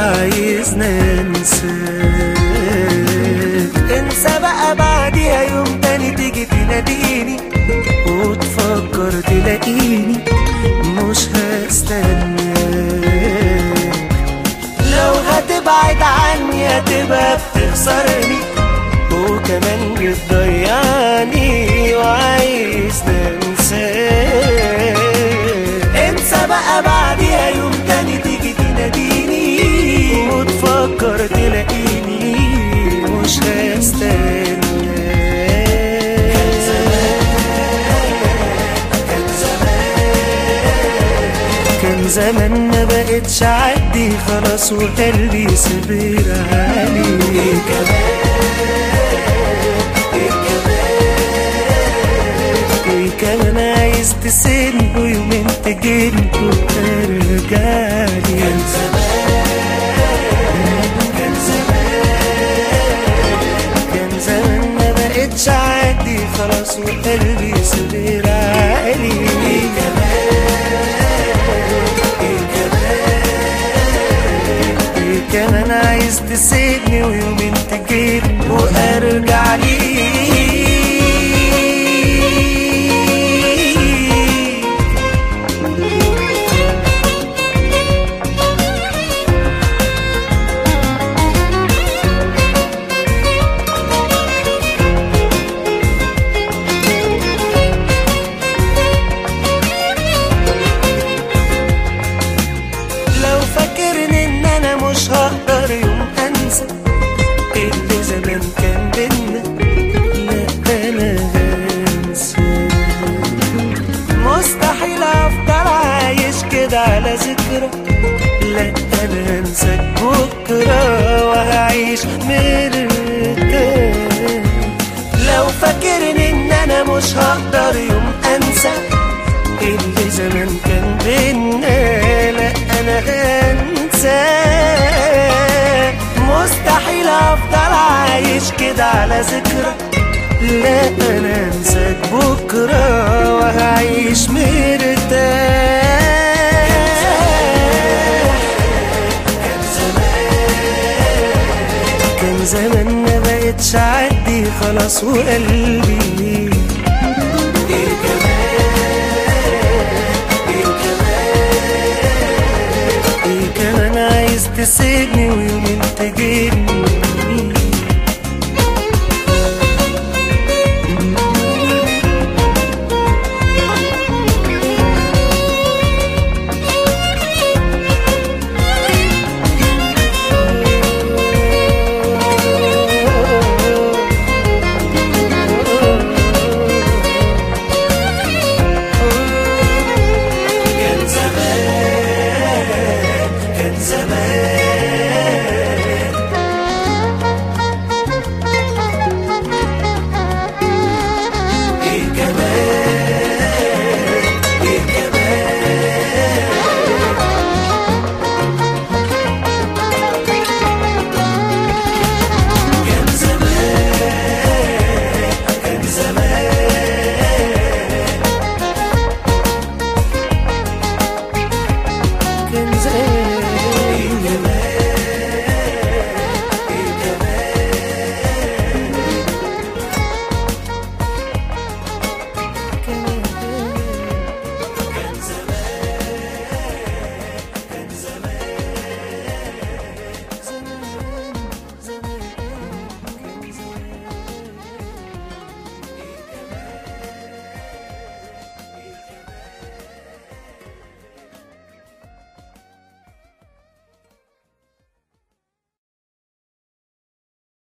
عايزنا ننساك انسى بقى بعديها يوم تاني تيجي تناديني وتفكر تلاقيني مش هستناك لو هتبعد عني هتبقى بتخسرني وكمان بتضيعني وعايز ننساك انسى بقى بعديها يوم تاني تيجي تناديني وتفكر تلاقيني مش هستناك كان زمان كان زمان كان زمان ما بقتش عدي خلاص وقلبي صبر عليك ايه كمان عايز تسيبني ويومين تجيني وترجع لي كان زمان كان زمان كان زمان ما بقتش عادي خلاص وقلبي صغير علي ايه كمان ايه كمان ايه كمان عايز تسيبني ويومين تجيني وارجع ليك لو فاكرني ان انا مش هقدر يوم انسى اللي زمان كان بينا لا انا هنسى مستحيل افضل عايش كده على ذكرى لا انا هنساك بكره وهعيش مرتاح لو فاكرني ان انا مش هقدر يوم انسى اللي زمان كان بينا لا انا هنسى مستحيل افضل عايش كده على ذكرى لا انا انساك بكره وهعيش مرتاح كان زمان كان زمان ما بقتش عدي خلاص وقلبي ايه كمان ايه كمان ايه كمان عايز تسيبني ويومين تجيني